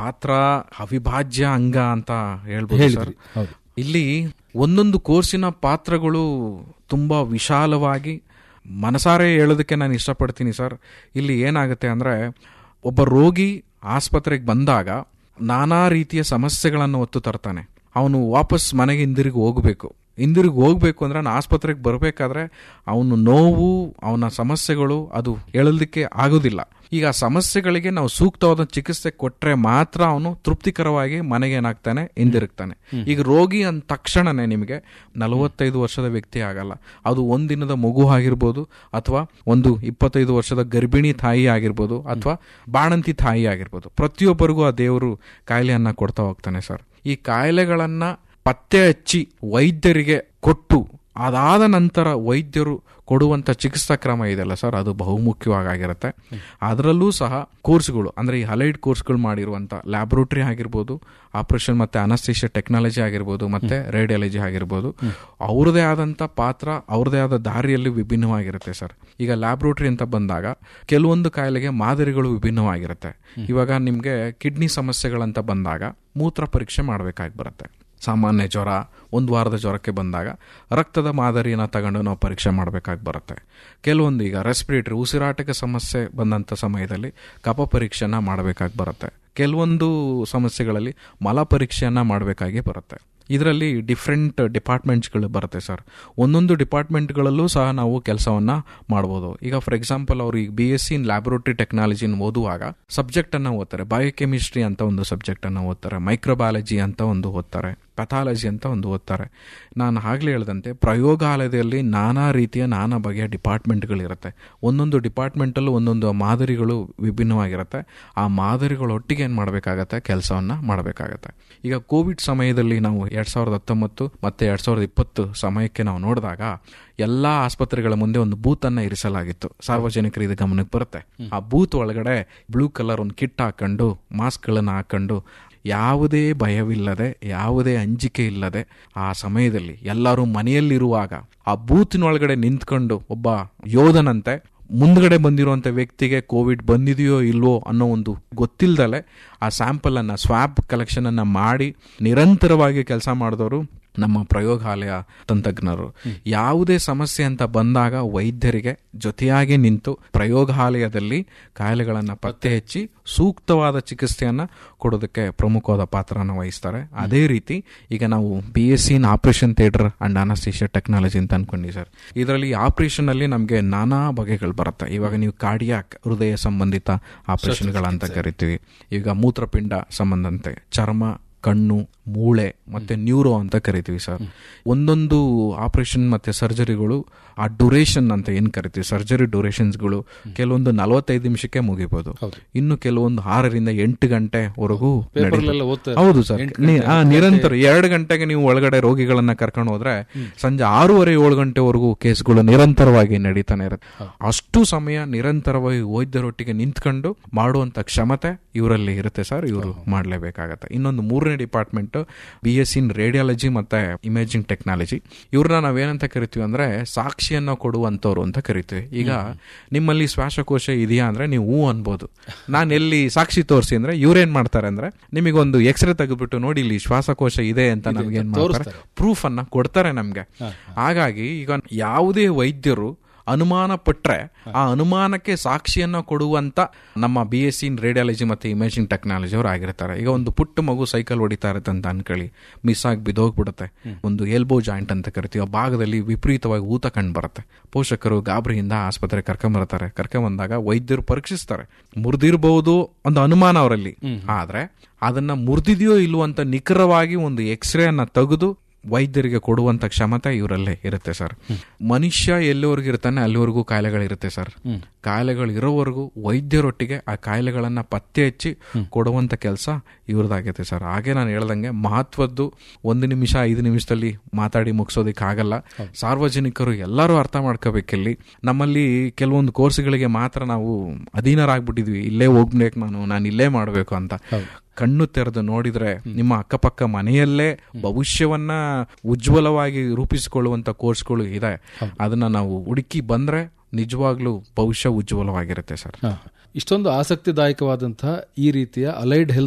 ಪಾತ್ರ ಅವಿಭಾಜ್ಯ ಅಂಗ ಅಂತ ಹೇಳ್ಬೋದು ಸರ್ ಹೇಳಿದ್ರಿ ಹೌದು ಇಲ್ಲಿ ಒಂದೊಂದು ಕೋರ್ಸಿನ ಪಾತ್ರಗಳು ತುಂಬಾ ವಿಶಾಲವಾಗಿ ಮನಸಾರೆ ಹೇಳೋದಕ್ಕೆ ನಾನು ಇಷ್ಟಪಡ್ತೀನಿ ಸರ್ ಇಲ್ಲಿ ಏನಾಗುತ್ತೆ ಅಂದ್ರೆ ಒಬ್ಬ ರೋಗಿ ಆಸ್ಪತ್ರೆಗೆ ಬಂದಾಗ ನಾನಾ ರೀತಿಯ ಸಮಸ್ಯೆಗಳನ್ನು ಹೊತ್ತು ತರ್ತಾನೆ ಅವನು ವಾಪಸ್ ಮನೆಗೆ ಹಿಂದಿರುಗಿ ಹೋಗಬೇಕು ಹಿಂದಿರುಗಿ ಹೋಗ್ಬೇಕು ಅಂದ್ರೆ ನಾನು ಆಸ್ಪತ್ರೆಗೆ ಬರಬೇಕಾದ್ರೆ ಅವನು ನೋವು ಅವನ ಸಮಸ್ಯೆಗಳು ಅದು ಹೇಳಲಿಕ್ಕೆ ಆಗೋದಿಲ್ಲ ಈಗ ಆ ಸಮಸ್ಯೆಗಳಿಗೆ ನಾವು ಸೂಕ್ತವಾದ ಚಿಕಿತ್ಸೆ ಕೊಟ್ರೆ ಮಾತ್ರ ಅವನು ತೃಪ್ತಿಕರವಾಗಿ ಮನೆಗೆ ಏನಾಗ್ತಾನೆ ಹಿಂದಿರುಗ್ತಾನೆ ಈಗ ರೋಗಿ ಅಂದ ತಕ್ಷಣನೇ ನಿಮಗೆ ನಲವತ್ತೈದು ವರ್ಷದ ವ್ಯಕ್ತಿ ಆಗಲ್ಲ ಅದು ಒಂದಿನದ ಮಗು ಆಗಿರ್ಬೋದು ಅಥವಾ ಒಂದು ಇಪ್ಪತ್ತೈದು ವರ್ಷದ ಗರ್ಭಿಣಿ ತಾಯಿ ಆಗಿರ್ಬೋದು ಅಥವಾ ಬಾಣಂತಿ ತಾಯಿ ಆಗಿರ್ಬೋದು ಪ್ರತಿಯೊಬ್ಬರಿಗೂ ಆ ದೇವರು ಕಾಯಿಲೆಯನ್ನ ಕೊಡ್ತಾ ಹೋಗ್ತಾನೆ ಸರ್ ಈ ಕಾಯಿಲೆಗಳನ್ನ ಪತ್ತೆ ಹಚ್ಚಿ ವೈದ್ಯರಿಗೆ ಕೊಟ್ಟು ಅದಾದ ನಂತರ ವೈದ್ಯರು ಕೊಡುವಂತ ಚಿಕಿತ್ಸಾ ಕ್ರಮ ಇದೆಯಲ್ಲ ಸರ್ ಅದು ಬಹುಮುಖ್ಯವಾಗಿರುತ್ತೆ ಅದರಲ್ಲೂ ಸಹ ಕೋರ್ಸ್ಗಳು ಅಂದ್ರೆ ಈ ಹಲೈಡ್ ಕೋರ್ಸ್ಗಳು ಮಾಡಿರುವಂತ ಲ್ಯಾಬೊರೇಟರಿ ಆಗಿರ್ಬೋದು ಆಪರೇಷನ್ ಮತ್ತೆ ಅನಸ್ಟೇಷಿಯಾ ಟೆಕ್ನಾಲಜಿ ಆಗಿರ್ಬೋದು ಮತ್ತೆ ರೇಡಿಯಾಲಜಿ ಆಗಿರ್ಬೋದು ಅವ್ರದೇ ಆದಂತ ಪಾತ್ರ ಅವ್ರದೇ ಆದ ದಾರಿಯಲ್ಲಿ ವಿಭಿನ್ನವಾಗಿರುತ್ತೆ ಸರ್ ಈಗ ಲ್ಯಾಬೊರೇಟರಿ ಅಂತ ಬಂದಾಗ ಕೆಲವೊಂದು ಕಾಯಿಲೆಗೆ ಮಾದರಿಗಳು ವಿಭಿನ್ನವಾಗಿರುತ್ತೆ ಇವಾಗ ನಿಮ್ಗೆ ಕಿಡ್ನಿ ಸಮಸ್ಯೆಗಳಂತ ಬಂದಾಗ ಮೂತ್ರ ಪರೀಕ್ಷೆ ಮಾಡಬೇಕಾಗಿ ಬರುತ್ತೆ ಸಾಮಾನ್ಯ ಜ್ವರ ಒಂದು ವಾರದ ಜ್ವರಕ್ಕೆ ಬಂದಾಗ ರಕ್ತದ ಮಾದರಿಯನ್ನು ತಗೊಂಡು ನಾವು ಪರೀಕ್ಷೆ ಮಾಡಬೇಕಾಗಿ ಬರುತ್ತೆ ಕೆಲವೊಂದು ಈಗ ರೆಸ್ಪಿರೇಟರಿ ಉಸಿರಾಟಕ್ಕೆ ಸಮಸ್ಯೆ ಬಂದಂಥ ಸಮಯದಲ್ಲಿ ಕಫ ಪರೀಕ್ಷೆನ ಮಾಡಬೇಕಾಗಿ ಬರುತ್ತೆ ಕೆಲವೊಂದು ಸಮಸ್ಯೆಗಳಲ್ಲಿ ಮಲ ಪರೀಕ್ಷೆಯನ್ನ ಮಾಡಬೇಕಾಗಿ ಬರುತ್ತೆ ಇದರಲ್ಲಿ ಡಿಫ್ರೆಂಟ್ ಡಿಪಾರ್ಟ್ಮೆಂಟ್ಸ್ಗಳು ಬರುತ್ತೆ ಸರ್ ಒಂದೊಂದು ಡಿಪಾರ್ಟ್ಮೆಂಟ್ಗಳಲ್ಲೂ ಸಹ ನಾವು ಕೆಲಸವನ್ನ ಮಾಡ್ಬೋದು ಈಗ ಫಾರ್ ಎಕ್ಸಾಂಪಲ್ ಅವರು ಈಗ B S C in laboratory ಟೆಕ್ನಾಲಜಿನ ಓದುವಾಗ ಸಬ್ಜೆಕ್ಟ್ ಅನ್ನ ಓದ್ತಾರೆ ಬಯೋಕೆಮಿಸ್ಟ್ರಿ ಅಂತ ಒಂದು ಸಬ್ಜೆಕ್ಟ್ ಅನ್ನ ಓದ್ತಾರೆ ಮೈಕ್ರೋಬಯಾಲಜಿ ಅಂತ ಒಂದು ಓದ್ತಾರೆ ಪಥಾಲಜಿ ಅಂತ ಒಂದು ಓದ್ತಾರೆ ನಾನು ಆಗ್ಲೇ ಹೇಳ್ದಂತೆ ಪ್ರಯೋಗಾಲಯದಲ್ಲಿ ನಾನಾ ರೀತಿಯ ನಾನಾ ಬಗೆಯ ಡಿಪಾರ್ಟ್ಮೆಂಟ್ಗಳಿರುತ್ತೆ ಒಂದೊಂದು ಡಿಪಾರ್ಟ್ಮೆಂಟಲ್ಲೂ ಒಂದೊಂದು ಮಾದರಿಗಳು ವಿಭಿನ್ನವಾಗಿರುತ್ತೆ ಆ ಮಾದರಿಗಳೊಟ್ಟಿಗೆ ಏನು ಮಾಡಬೇಕಾಗತ್ತೆ ಕೆಲಸವನ್ನ ಮಾಡಬೇಕಾಗತ್ತೆ ಈಗ ಕೋವಿಡ್ ಸಮಯದಲ್ಲಿ ನಾವು ಎರಡ್ ಸಾವಿರದ ಹತ್ತೊಂಬತ್ತು ಮತ್ತೆ ಎರಡ್ ಸಾವಿರದ ಇಪ್ಪತ್ತು ಸಮಯಕ್ಕೆ ನಾವು ನೋಡಿದಾಗ ಎಲ್ಲಾ ಆಸ್ಪತ್ರೆಗಳ ಮುಂದೆ ಒಂದು ಬೂತ್ ಅನ್ನ ಇರಿಸಲಾಗಿತ್ತು ಸಾರ್ವಜನಿಕರು ಇದು ಗಮನಕ್ಕೆ ಬರುತ್ತೆ ಆ ಬೂತ್ ಒಳಗಡೆ ಬ್ಲೂ ಕಲರ್ ಒಂದು ಕಿಟ್ ಹಾಕೊಂಡು ಮಾಸ್ಕ್ಗಳನ್ನು ಹಾಕೊಂಡು ಯಾವುದೇ ಭಯವಿಲ್ಲದೆ ಯಾವುದೇ ಅಂಜಿಕೆ ಇಲ್ಲದೆ ಆ ಸಮಯದಲ್ಲಿ ಎಲ್ಲರೂ ಮನೆಯಲ್ಲಿರುವಾಗ ಆ ಬೂತಿನೊಳಗಡೆ ನಿಂತ್ಕೊಂಡು ಒಬ್ಬ ಯೋಧನಂತೆ ಮುಂದ್ಗಡೆ ಬಂದಿರುವಂತ ವ್ಯಕ್ತಿಗೆ ಕೋವಿಡ್ ಬಂದಿದೆಯೋ ಇಲ್ವೋ ಅನ್ನೋ ಒಂದು ಗೊತ್ತಿಲ್ದಲೆ ಆ ಸ್ಯಾಂಪಲ್ ಅನ್ನ ಸ್ವಾಬ್ ಕಲೆಕ್ಷನ್ ಅನ್ನ ಮಾಡಿ ನಿರಂತರವಾಗಿ ಕೆಲಸ ಮಾಡಿದವರು ನಮ್ಮ ಪ್ರಯೋಗಾಲಯ ತಂತ್ರಜ್ಞರು ಯಾವುದೇ ಸಮಸ್ಯೆ ಅಂತ ಬಂದಾಗ ವೈದ್ಯರಿಗೆ ಜೊತೆಯಾಗಿ ನಿಂತು ಪ್ರಯೋಗಾಲಯದಲ್ಲಿ ಕಾಯಿಲೆಗಳನ್ನ ಪತ್ತೆ ಹಚ್ಚಿ ಸೂಕ್ತವಾದ ಚಿಕಿತ್ಸೆಯನ್ನ ಕೊಡೋದಕ್ಕೆ ಪ್ರಮುಖವಾದ ಪಾತ್ರನ ವಹಿಸ್ತಾರೆ ಅದೇ ರೀತಿ ಈಗ ನಾವು B S C in operation theatre and anaesthesia technology ಅಂತ ಅನ್ಕೊಂಡಿ ಸರ್ ಇದರಲ್ಲಿ ಆಪರೇಷನ್ ಅಲ್ಲಿ ನಮಗೆ ನಾನಾ ಬಗೆಗಳು ಬರುತ್ತೆ ಇವಾಗ ನೀವು ಕಾರ್ಡಿಯಾಕ್ ಹೃದಯ ಸಂಬಂಧಿತ ಆಪರೇಷನ್ಗಳಂತ ಕರಿತೀವಿ ಈಗ ಮೂತ್ರಪಿಂಡ ಸಂಬಂಧಂತೆ ಚರ್ಮ ಕಣ್ಣು ಮೂಳೆ ಮತ್ತೆ ನ್ಯೂರೋ ಅಂತ ಕರಿತೀವಿ ಸರ್ ಒಂದೊಂದು ಆಪರೇಷನ್ ಮತ್ತೆ ಸರ್ಜರಿಗಳು ಆ ಡ್ಯೂರೇಷನ್ ಅಂತ ಏನ್ ಕರಿತೀವಿ ಸರ್ಜರಿ ಡ್ಯೂರೇಷನ್ಸ್ಗಳು ಕೆಲವೊಂದು ನಲವತ್ತೈದು ನಿಮಿಷಕ್ಕೆ ಮುಗಿಬಹುದು ಇನ್ನು ಕೆಲವೊಂದು ಆರರಿಂದ ಎಂಟು ಗಂಟೆವರೆಗೂ ಪೇಪರ್ಲೆಲ್ಲ ಓದ್ತಾ ಇರ್ತಾರೆ. ಹೌದು ಸರ್ ಎಂಟು ನಿ- ಗಂಟೆ, ಆ, ನಿರಂತರ ಎರಡು ಗಂಟೆಗೆ ನೀವು ಒಳಗಡೆ ರೋಗಿಗಳನ್ನ ಕರ್ಕೊಂಡು ಹೋದ್ರೆ ಸಂಜೆ ಆರೂವರೆ ಏಳು ಗಂಟೆವರೆಗೂ ಕೇಸ್ಗಳು ನಿರಂತರವಾಗಿ ನಡೀತಾನೆ ಇರುತ್ತೆ ಅಷ್ಟು ಸಮಯ ನಿರಂತರವಾಗಿ ವೈದ್ಯರೊಟ್ಟಿಗೆ ನಿಂತ್ಕೊಂಡು ಮಾಡುವಂತ ಕ್ಷಮತೆ ಇವರಲ್ಲಿ ಇರುತ್ತೆ ಸರ್ ಇವರು ಮಾಡಲೇಬೇಕಾಗತ್ತೆ ಇನ್ನೊಂದು ಮೂರನೇ department B S in radiology ಮತ್ತೆ ಇಮೇಜಿಂಗ್ ಟೆಕ್ನಾಲಜಿ ಇವ್ರನ್ನ ನಾವೇನಂತ ಕರಿತೀವಿ ಅಂದ್ರೆ ಸಾಕ್ಷಿಯನ್ನ ಕೊಡುವಂತವ್ರು ಅಂತ ಕರಿತೀವಿ ಈಗ ನಿಮ್ಮಲ್ಲಿ ಶ್ವಾಸಕೋಶ ಇದೆಯಾ ಅಂದ್ರೆ ನೀವು ಹೂ ಅನ್ಬೋದು ನಾನು ಎಲ್ಲಿ ಸಾಕ್ಷಿ ತೋರಿಸಿ ಅಂದ್ರೆ ಇವ್ರೇನ್ ಮಾಡ್ತಾರೆ ಅಂದ್ರೆ ನಿಮಗೊಂದು ಎಕ್ಸ್ರೇ ತೆಗೆದ್ಬಿಟ್ಟು ನೋಡಿ ಇಲ್ಲಿ ಶ್ವಾಸಕೋಶ ಇದೆ ಅಂತ ನಮ್ಗೆ ಏನ್ ಮಾಡ್ತಾರೆ ಪ್ರೂಫ್ ಅನ್ನ ಕೊಡ್ತಾರೆ ನಮ್ಗೆ ಹಾಗಾಗಿ ಈಗ ಯಾವುದೇ ವೈದ್ಯರು ಅನುಮಾನ ಪಟ್ರೆ ಆ ಅನುಮಾನಕ್ಕೆ ಸಾಕ್ಷಿಯನ್ನ ಕೊಡುವಂತ ನಮ್ಮ B S C in radiology ಮತ್ತೆ ಇಮೇಜಿಂಗ್ ಟೆಕ್ನಾಲಜಿ ಅವರು ಆಗಿರ್ತಾರೆ ಈಗ ಒಂದು ಪುಟ್ಟ ಮಗು ಸೈಕಲ್ ಹೊಡಿತಾ ಇರುತ್ತೆ ಅಂತ ಅನ್ಕೊಳ್ಳಿ ಮಿಸ್ ಆಗಿ ಬಿದ್ದೋಗ್ಬಿಡುತ್ತೆ ಒಂದು ಎಲ್ಬೋ ಜಾಯಿಂಟ್ ಅಂತ ಕರಿತೀವಿ ಆ ಭಾಗದಲ್ಲಿ ವಿಪರೀತವಾಗಿ ಊತ ಕಂಡು ಬರುತ್ತೆ ಪೋಷಕರು ಗಾಬರಿಯಿಂದ ಆಸ್ಪತ್ರೆ ಕರ್ಕೊಂಬರ್ತಾರೆ ಕರ್ಕೊಂಬಂದಾಗ ವೈದ್ಯರು ಪರೀಕ್ಷಿಸ್ತಾರೆ ಮುರಿದಿರಬಹುದು ಒಂದು ಅನುಮಾನ ಅವರಲ್ಲಿ ಆದ್ರೆ ಅದನ್ನ ಮುರಿದಿದೆಯೋ ಇಲ್ವೋ ಅಂತ ನಿಖರವಾಗಿ ಒಂದು ಎಕ್ಸ್ರೇ ಅನ್ನ ತೆಗೆದು ವೈದ್ಯರಿಗೆ ಕೊಡುವಂತ ಕ್ಷಮತೆ ಇವರಲ್ಲೇ ಇರುತ್ತೆ ಸರ್ ಮನುಷ್ಯ ಎಲ್ಲಿವರೆಗೂ ಇರ್ತಾನೆ ಅಲ್ಲಿವರೆಗೂ ಕಾಯಿಲೆಗಳಿರುತ್ತೆ ಸರ್ ಕಾಯಿಲೆಗಳು ಇರೋವರೆಗೂ ವೈದ್ಯರೊಟ್ಟಿಗೆ ಆ ಕಾಯಿಲೆಗಳನ್ನ ಪತ್ತೆ ಹಚ್ಚಿ ಕೊಡುವಂತ ಕೆಲಸ ಇವ್ರದ್ದಾಗೈತೆ ಸರ್ ಹಾಗೆ ನಾನು ಹೇಳ್ದಂಗೆ ಮಹತ್ವದ್ದು ಒಂದು ನಿಮಿಷ ಐದು ನಿಮಿಷದಲ್ಲಿ ಮಾತಾಡಿ ಮುಗಿಸೋದಕ್ಕೆ ಆಗಲ್ಲ ಸಾರ್ವಜನಿಕರು ಎಲ್ಲರೂ ಅರ್ಥ ಮಾಡ್ಕೋಬೇಕಿಲ್ಲಿ ನಮ್ಮಲ್ಲಿ ಕೆಲವೊಂದು ಕೋರ್ಸ್ಗಳಿಗೆ ಮಾತ್ರ ನಾವು ಅಧೀನರಾಗ್ಬಿಟ್ಟಿದ್ವಿ ಇಲ್ಲೇ ಹೋಗ್ಬೇಕು ನಾನು ನಾನು ಇಲ್ಲೇ ಮಾಡಬೇಕು ಅಂತ ಕಣ್ಣು ತೆರೆದು ನೋಡಿದ್ರೆ ನಿಮ್ಮ ಅಕ್ಕಪಕ್ಕ ಮನೆಯಲ್ಲೇ ಭವಿಷ್ಯವನ್ನ ಉಜ್ವಲವಾಗಿ ರೂಪಿಸಿಕೊಳ್ಳುವಂತ ಕೋರ್ಸ್ಗಳು ಇದೆ ಅದನ್ನ ನಾವು ಹುಡುಕಿ ಬಂದ್ರೆ ನಿಜವಾಗ್ಲೂ ಭವಿಷ್ಯ ಉಜ್ವಲವಾಗಿರುತ್ತೆ ಸರ್ ಇಷ್ಟೊಂದು ಆಸಕ್ತಿದಾಯಕವಾದಂತಹ ಈ ರೀತಿಯ ಅಲೈಡ್ ಹೆಲ್ತ್